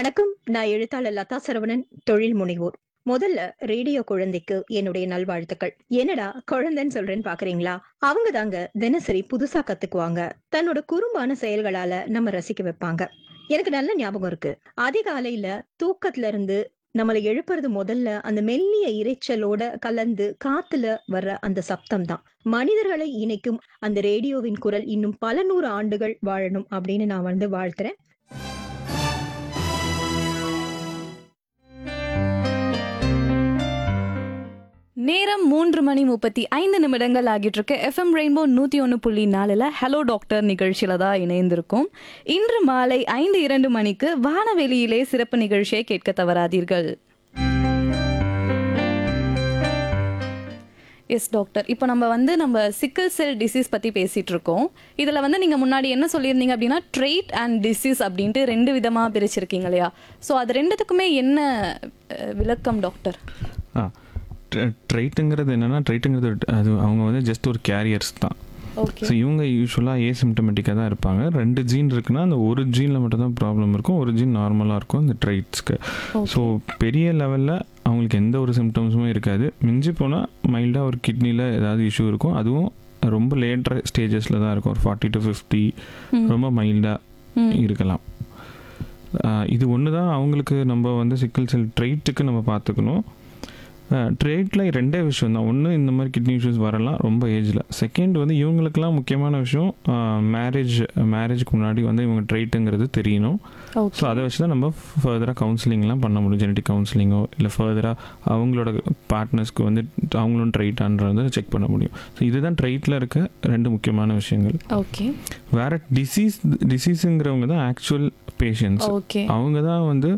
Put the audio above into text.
வணக்கம் நான் எழுத்தாளர் லதா சரவணன் தொழில் முனைவோர் முதல்ல ரேடியோ குழந்தைக்கு என்னுடைய நல்வாழ்த்துக்கள் என்னடா குழந்தைன்னு சொல்றேன்னு பாக்குறீங்களா அவங்க தாங்க தினசரி புதுசா கத்துக்குவாங்க தன்னோட குறும்பான செயல்களால நம்ம ரசிக்க வைப்பாங்க எனக்கு நல்ல ஞாபகம் இருக்கு அதிகாலையில தூக்கத்துல இருந்து நம்மளை எழுப்புறது முதல்ல அந்த மெல்லிய இரைச்சலோட கலந்து காத்துல வர்ற அந்த சப்தம் தான் மனிதர்களை இணைக்கும் அந்த ரேடியோவின் குரல் இன்னும் பல நூறு ஆண்டுகள் வாழணும் அப்படின்னு நான் வந்து வாழ்த்துறேன் நேரம் மூன்று மணி முப்பத்தி ஐந்து நிமிடங்கள் ஆகிட்டு இருக்கு எஃப்எம் ரெயின்போ நூற்றி ஒன்று புள்ளி நாலில் ஹலோ டாக்டர் நிகழ்ச்சியில் தான் இணைந்திருக்கும் இன்று மாலை ஐந்து இரண்டு மணிக்கு வானவெளியிலே சிறப்பு நிகழ்ச்சியை கேட்க தவறாதீர்கள் எஸ் டாக்டர் இப்போ நம்ம வந்து நம்ம சிக்கிள் செல் டிசீஸ் பற்றி பேசிகிட்டு இருக்கோம் இதில் வந்து நீங்கள் முன்னாடி என்ன சொல்லியிருந்தீங்க அப்படின்னா ட்ரெயிட் அண்ட் டிசீஸ் அப்படின்ட்டு ரெண்டு விதமாக பிரிச்சிருக்கீங்க இல்லையா ஸோ அது ரெண்டுத்துக்குமே என்ன அஹ், விளக்கம் டாக்டர் ஆ ட்ரைட்டுங்கிறது என்னென்னா ட்ரைட்டுங்கிறது அது அவங்க வந்து ஜஸ்ட் ஒரு கேரியர்ஸ் தான் ஓகே ஸோ இவங்க யூஸ்வலாக ஏசிம்டமெட்டிக்காக தான் இருப்பாங்க ரெண்டு ஜீன் இருக்குன்னா அந்த ஒரு ஜீனில் மட்டும் தான் ப்ராப்ளம் இருக்கும் ஒரு ஜீன் நார்மலாக இருக்கும் இந்த ட்ரைட்ஸ்க்கு ஸோ பெரிய லெவலில் அவங்களுக்கு எந்த ஒரு சிம்டம்ஸுமே இருக்காது மிஞ்சி போனால் மைல்டாக ஒரு கிட்னியில் ஏதாவது இஷ்யூ இருக்கும் அதுவும் ரொம்ப லேட்டர் ஸ்டேஜஸில் தான் இருக்கும் ஒரு ஃபார்ட்டி டு ஃபிஃப்டி ரொம்ப மைல்டாக இருக்கலாம் ஆஹ் இது ஒன்று தான் அவங்களுக்கு நம்ம வந்து சிக்கல் செல் ட்ரைட்டுக்கு நம்ம பார்த்துக்கணும் ட்ரேட்டில் ரெண்டே விஷயம் தான் ஒன்று இந்த மாதிரி கிட்னி இஷ்யூஸ் வரலாம் ரொம்ப ஏஜில் செகண்ட் வந்து இவங்களுக்கெல்லாம் முக்கியமான விஷயம் மேரேஜ் மேரேஜ்க்கு முன்னாடி வந்து இவங்க ட்ரைட்டுங்கிறது தெரியணும் ஸோ ஓகே அதை வச்சு தான் நம்ம ஃபர்தராக கவுன்சிலிங்லாம் பண்ண முடியும் ஜெனட்டிக் கவுன்சிலிங்கோ இல்லை ஃபர்தராக அவங்களோட பார்ட்னர்ஸ்க்கு வந்து அவங்களும் ட்ரைட்டான்றதை செக் பண்ண முடியும் ஸோ இதுதான் ட்ரைட்டில் இருக்க ரெண்டு முக்கியமான விஷயங்கள் ஓகே வேற டிசீஸ் டிசீஸுங்கிறவங்க தான் ஆக்சுவல் பேஷண்ட்ஸ் ஓகே அவங்க தான் வந்து